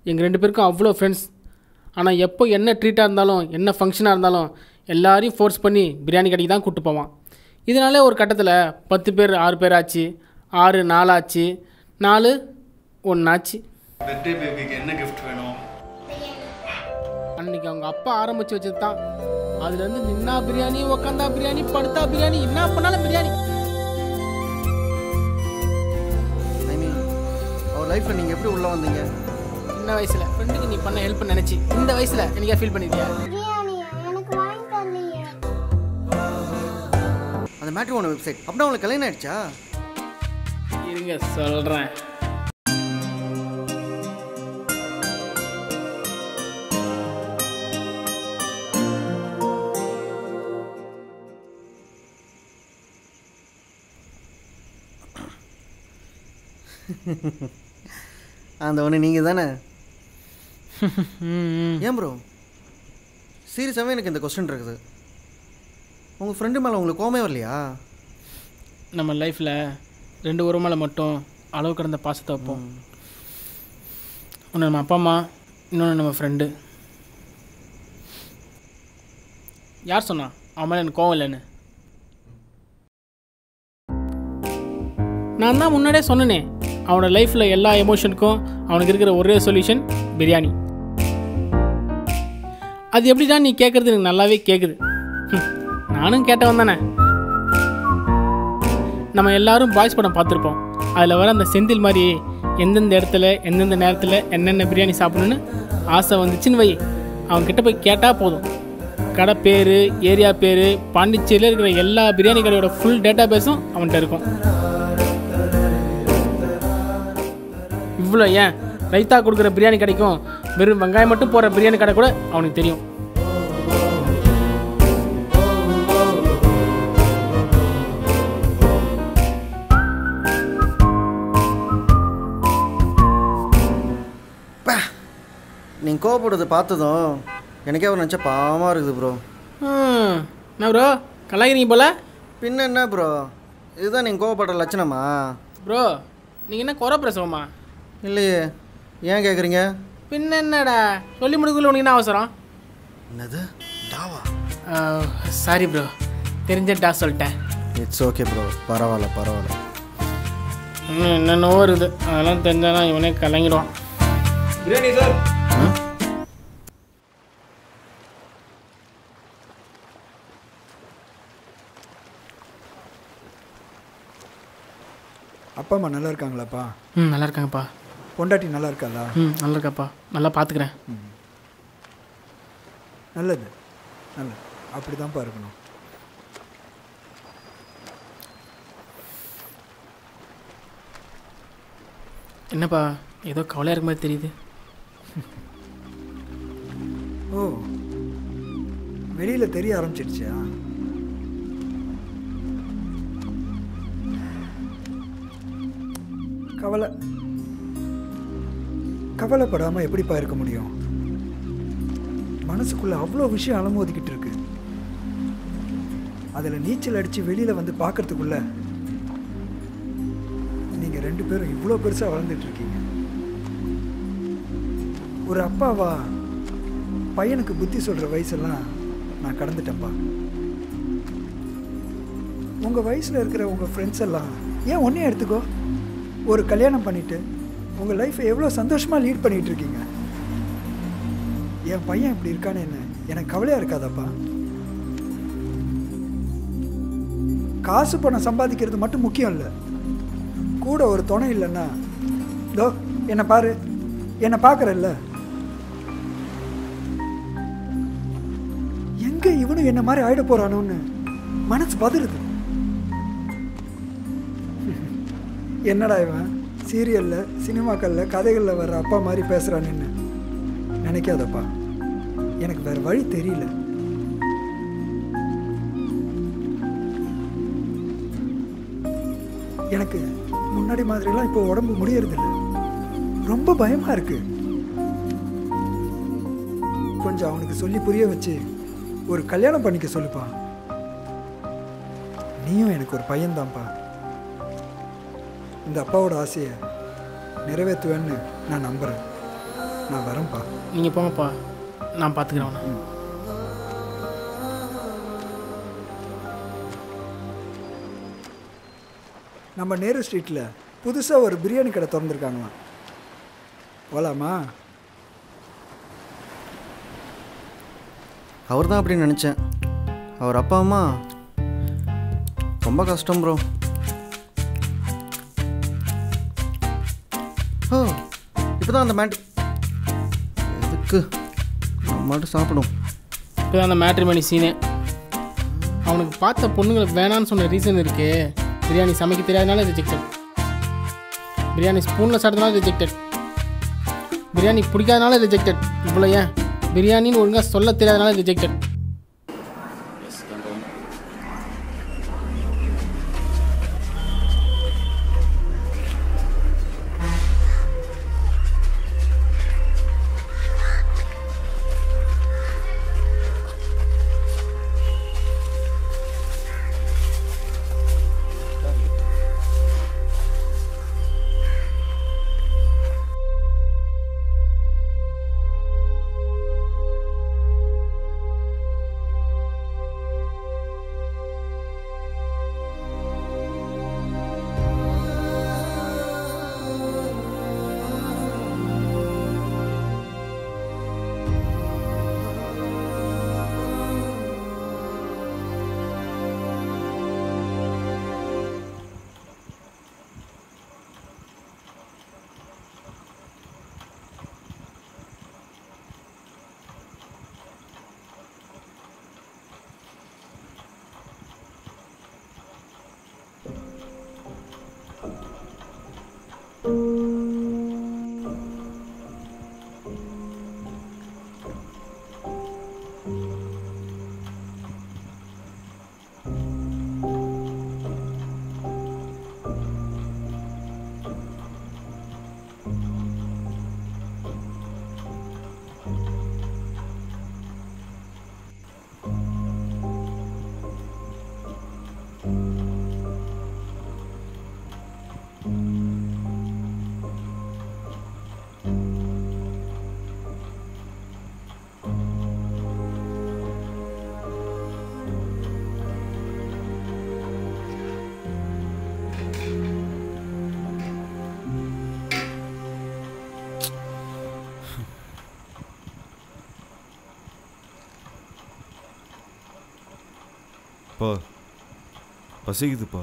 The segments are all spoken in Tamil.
எங்கள் ரெண்டு பேருக்கும் அவ்வளோ ஃப்ரெண்ட்ஸ் ஆனால் எப்போ என்ன ட்ரீட்டாக இருந்தாலும் என்ன ஃபங்க்ஷனாக இருந்தாலும் எல்லாரையும் ஃபோர்ஸ் பண்ணி பிரியாணி கடைக்கு தான் கூப்பிட்டு போவான் இதனாலே ஒரு கட்டத்தில் பத்து பேர் ஆறு பேர் ஆச்சு ஆறு நாலாச்சு நாலு ஒன்றாச்சு பர்த்டே பேபிக்கு என்ன கிஃப்ட் வேணும் அன்னைக்கு அவங்க அப்பா ஆரம்பிச்சு வச்சது தான் அதுலேருந்து நின்னா பிரியாணி உக்காந்தா பிரியாணி படுத்தா பிரியாணி என்ன பண்ணாலும் பிரியாணி ஐ மீன் அவர் லைஃப்பில் நீங்கள் எப்படி உள்ளே வந்தீங்க சின்ன வயசில் ஃப்ரெண்டுக்கு நீ பண்ண ஹெல்ப் நினச்சி இந்த வயசில் என்னைக்கா ஃபீல் பண்ணிருக்கியா பிரியாணி எனக்கு வாங்கி தரலையே அந்த மேட்ரிமோன வெப்சைட் அப்படின்னா உங்களுக்கு கல்யாணம் ஆயிடுச்சா இருங்க சொல்கிறேன் அந்த ஒன்று நீங்கள் தானே ஏன் ப்ரோ சீரியஸாகவே எனக்கு இந்த கொஸ்டின் இருக்குது உங்கள் ஃப்ரெண்டு மேலே உங்களுக்கு கோமே வரலையா நம்ம லைஃப்பில் ரெண்டு உறவு மேலே மட்டும் அளவு கடந்த பாசத்தை வைப்போம் ஒன்று நம்ம அப்பா அம்மா இன்னொன்று நம்ம ஃப்ரெண்டு யார் சொன்னா அவன் மேலே எனக்கு கோவம் இல்லைன்னு நான் தான் முன்னாடியே சொன்னனே அவனோட லைஃப்பில் எல்லா எமோஷனுக்கும் அவனுக்கு இருக்கிற ஒரே சொல்யூஷன் பிரியாணி அது எப்படிடா நீ கேட்குறது எனக்கு நல்லாவே கேட்குது ஹம், நானும் கேட்டவன் தானே நம்ம எல்லாரும் பாய்ஸ் படம் பார்த்துருப்போம் அதில் வர அந்த செந்தில் மாதிரி எந்தெந்த இடத்துல எந்தெந்த நேரத்தில் என்னென்ன பிரியாணி சாப்பிடணும்னு ஆசை வந்துச்சுன்னு வை அவன் கிட்ட போய் கேட்டால் போதும் கடை பேர் ஏரியா பேர் பாண்டிச்சேரியில் இருக்கிற எல்லா பிரியாணி கடையோட ஃபுல் டேட்டா பேஸும் அவன்கிட்ட இருக்கும் இவ்வளோ ஏன் ரைத்தா கொடுக்குற பிரியாணி கிடைக்கும் வெறும் வெங்காயம் மட்டும் போகிற பிரியாணி கடை கூட அவனுக்கு தெரியும் நீங்கள் கோவப்படுறதை பார்த்ததும் எனக்கே ஒரு நினச்சா பாவமாக இருக்குது ப்ரோ ம், என்ன ப்ரோ கலாய்க்கிறீங்க போல பின்ன என்ன ப்ரோ இதுதான் நீங்கள் கோவப்படுற லட்சணமா ப்ரோ நீங்கள் என்ன குறை பிரசவமா இல்லையே ஏன் கேட்குறீங்க பின்ன என்னடா சொல்லி முடிக்கல உனக்கு என்ன அவசரம் என்னது டாவா சாரி ப்ரோ தெரிஞ்ச டா சொல்லிட்டேன் இட்ஸ் ஓகே ப்ரோ பரவாயில்ல பரவாயில்ல இன்னும் என்னென்னவோ இருக்குது அதெல்லாம் தெரிஞ்சானா இவனே கலங்கிடுவான் பிரியாணி சார் அப்பா அம்மா நல்லா இருக்காங்களாப்பா ம் நல்லா இருக்காங்கப்பா பொண்டாட்டி நல்லா இருக்காளா ம் நல்லா இருக்காப்பா நல்லா பார்த்துக்கிறேன் நல்லது நல்லது அப்படி தான்ப்பா இருக்கணும் என்னப்பா ஏதோ கவலையாக இருக்க மாதிரி தெரியுது ஓ வெளியில் தெரிய ஆரம்பிச்சிடுச்சா கவலை கவலைப்படாமல் எப்படிப்பா இருக்க முடியும் மனசுக்குள்ள அவ்வளோ விஷயம் அலமோதிக்கிட்டு இருக்கு அதில் நீச்சல் அடித்து வெளியில் வந்து பார்க்கறதுக்குள்ள நீங்கள் ரெண்டு பேரும் இவ்வளோ பெருசாக வளர்ந்துட்டு இருக்கீங்க ஒரு அப்பாவா பையனுக்கு புத்தி சொல்கிற வயசெல்லாம் நான் கடந்துட்டேன்ப்பா உங்கள் வயசில் இருக்கிற உங்கள் ஃப்ரெண்ட்ஸ் எல்லாம் ஏன் ஒன்றே எடுத்துக்கோ ஒரு கல்யாணம் பண்ணிவிட்டு உங்கள் லைஃப்பை எவ்வளோ சந்தோஷமாக லீட் பண்ணிகிட்டு இருக்கீங்க என் பையன் இப்படி இருக்கான்னு என்ன எனக்கு கவலையாக இருக்காதாப்பா காசு பணம் சம்பாதிக்கிறது மட்டும் முக்கியம் இல்லை கூட ஒரு துணை இல்லைன்னா தோ என்னை பாரு என்னை பார்க்குறல்ல எங்க இவனும் என்ன மாதிரி ஆயிட போறானோன்னு மனசு பதறுது என்னடா இவன் சீரியல்ல சினிமாக்கள்ல கதைகள்ல வர்ற அப்பா மாதிரி பேசுறான்னு நினைக்காதப்பா எனக்கு வேற வழி தெரியல எனக்கு முன்னாடி மாதிரிலாம் இப்போ உடம்பு முடியறதில்ல ரொம்ப பயமா இருக்கு கொஞ்சம் அவனுக்கு சொல்லி புரிய வச்சு ஒரு கல்யாணம் பண்ணிக்க சொல்லுப்பா நீயும் எனக்கு ஒரு பையன்தான்ப்பா இந்த அப்பாவோட ஆசையை நிறைவேற்றுவேன்னு நான் நம்புகிறேன் நான் வரேன்ப்பா நீங்கள் போங்கப்பா நான் பார்த்துக்கிறேன் அவனை நம்ம நேரு ஸ்ட்ரீட்டில் புதுசாக ஒரு பிரியாணி கடை திறந்துருக்காங்களாம் போகலாமா அவர் தான் அப்படின்னு நினச்சேன் அவர் அப்பா அம்மா ரொம்ப கஷ்டம் ப்ரோ ஓ இப்போ தான் அந்த மேட் எதுக்கு நம்ம மட்டும் சாப்பிடும் இப்போ தான் அந்த மேட்ரிமணி சீனே அவனுக்கு பார்த்த பொண்ணுங்களை வேணான்னு சொன்ன ரீசன் இருக்கு பிரியாணி சமைக்க தெரியாதனால ரிஜெக்டட் பிரியாணி ஸ்பூனில் சாப்பிட்டதுனால ரிஜெக்டட் பிரியாணி பிடிக்காதனால ரிஜெக்டட் இவ்வளோ ஏன் பிரியாணின்னு ஒழுங்காக சொல்ல தெரியாதனால ரிஜெக்டட் பா பசிக்குதுப்பா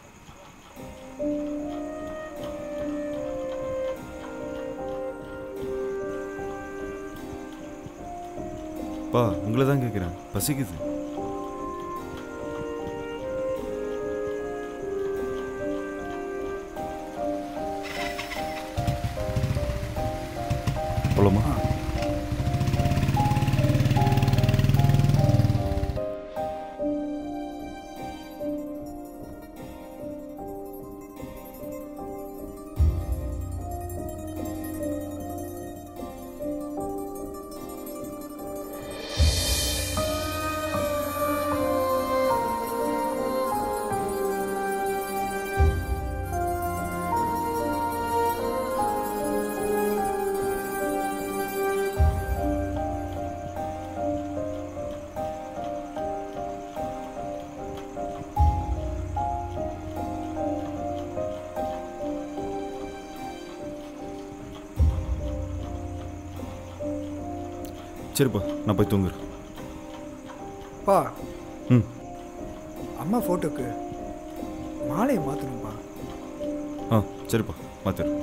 பா உங்களை தான் கேட்குறேன் பசிக்குது போலாமா சரிப்பா நான் போய் தூங்குறேன் பா ம் அம்மா ஃபோட்டோக்கு மாலையை மாற்றணும்ப்பா ஆ சரிப்பா மாத்திரு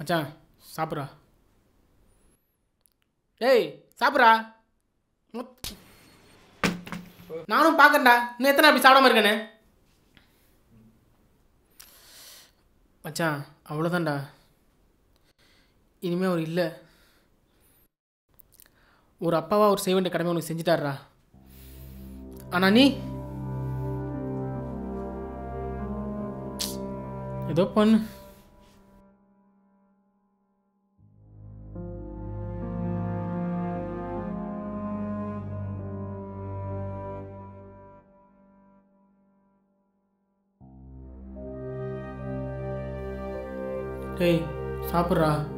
மச்சான் சாப்பிட்றா டேய் சாப்பிட்றா முத்- நானும் பார்க்கறேன்டா இன்னும் எத்தனை அப்படி சாப்பிடாம இருக்கேன்னு மச்சான் அவ்வளோதான்டா இனிமே அவர் இல்லை ஒரு அப்பாவா அவர் செய்ய வேண்டிய கடமை உனக்கு செஞ்சுட்டாருடா ஆனால் நீ ஏதோ பண்ணு டேய் சாப்பிட்றா